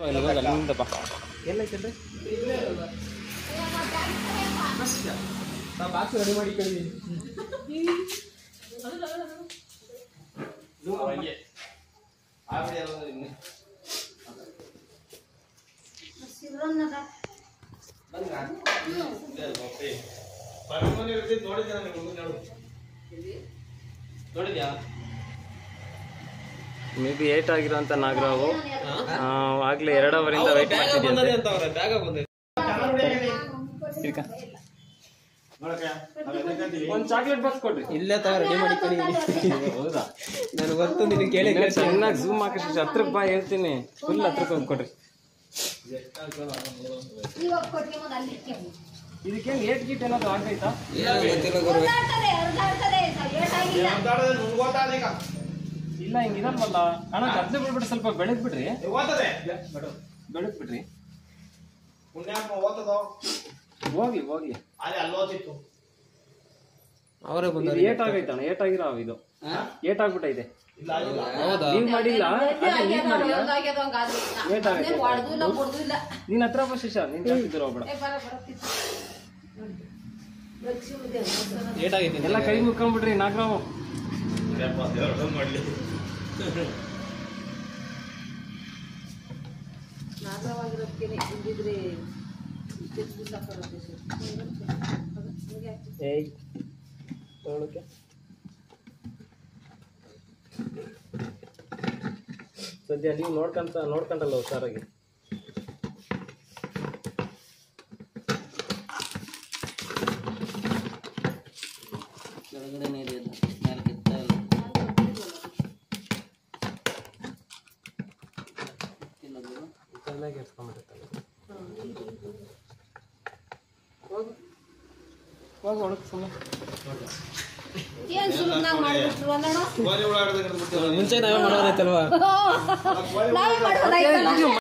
ಅಲ್ಲಿಂದಪ್ಪ ಎಲ್ಲೈತಲ್ರಿ box ready ಮಾಡಿ ಕಳಿ ನೋಡಿದ್ಯಾ ಮೇ ಬಿ ಏಟ್ ಆಗಿರೋಂಥ ನಾಗರಾವು ಆ, ಆಗ್ಲೇ ಎರಡು ಅವರಿಂದ ವೆಯ್ಟ್ ಮಾಡ್ತಿದ್ದೆ ಅಂತ ಅವ್ರೆ ಬ್ಯಾಗ ಬಂದೆ ಒಂದು ಚಾಕ್ಲೇಟ್ ಬಾಕ್ಸ್ ಕೊಡ್ರಿ ಇಲ್ಲೇ ತಗ ರೆಡಿ ಮಾಡಿ ಕಳಿ ಹೌದಾ ನನಗೆ ಗೊತ್ತು ನಿನಗೆ ಕೇಳಿ ಇನ್ನ ಚೆನ್ನಾಗಿ ಝೂಮ್ ಹಾಕಿ ಹತ್ರಕ್ಕೆ ಬಾ ಹೇಳ್ತೀನಿ ಫುಲ್ ಹತ್ರಕ್ಕೆ ಹೋಗಿ ಕೊಡ್ರಿ ಇದಕ್ಕೇನು ಏಟ್ ಗೀಟ್ ಏನಾದ್ರು ಆಗೈತಾ ಗೊತ್ತಿಲ್ಲ ಗುರು ಇಲ್ಲ ಹಿಂಗೆ ಇದಲ್ವಲ್ಲ ಅಣ್ಣ ಗದ್ದೆ ಬಿಡ್ಬಿಟ್ಟು ಸ್ವಲ್ಪ ಬೆಳೆದ್ ಬಿಡ್ರಿ ಬೆಳೆದ್ ಬಿಡ್ರಿ ಹೋಗ್ಲಿ ಹೋಗ್ಲಿ ಅವರೇ ಇದು ಬಂದಾರೆ ಏಟ್ ಆಗೈತಣ್ಣ ಏಟ್ ಆಗಿರೋ ಇದು ಏಟ್ ಆಗ್ಬಿಟ್ಟೈತೆ ಹೌದಾ ನೀವ್ ಮಾಡಿಲ್ಲ ಅದೇ ನೀವ್ ಮಾಡಿಲ್ಲ ಏಟ್ ಆಗೈತೆ ನೀನ್ ಹತ್ರ ಬಾ ಶಿಶ ನೀನ್ ಜಾಸ್ತಿ ದೂರ ಹೋಗ್ಬೇಡ ಏಟಾಗೈತಿ ಎಲ್ಲ ಕೈ ಮುಕ್ಕೊಂಡ್ಬಿಡ್ರಿ ನಾಗರಾವು ಏಯ್ ತೊಗೊಳಕ್ಕೆ. ಸದ್ಯ ನೀವು ನೋಡ್ಕೊಂತ ನೋಡ್ಕೊಂಡಲ್ಲ ಹುಷಾರಾಗಿ ಕೆಳಗಡೆನೇ ಇದೆ ಎಲ್ಲ ಮೇಲೆ ಕೆತ್ತಾ ಇಲ್ಲ ಇಲ್ಲ ಗುರು ಚೆನ್ನಾಗಿ ಎತ್ಕೊಂಡ್ಬಿಡುತ್ತಲ್ಲ ಹೋಗಿ ಒಳಗೆ ಸುಮ್ಮನೆ ಮುಂಚೆ ನಾವೇ ಮಾಡೋದೈತಲ್ವಾ ನಾವೇ ಮಾಡೋದಾಯ್ತಲ್ಲ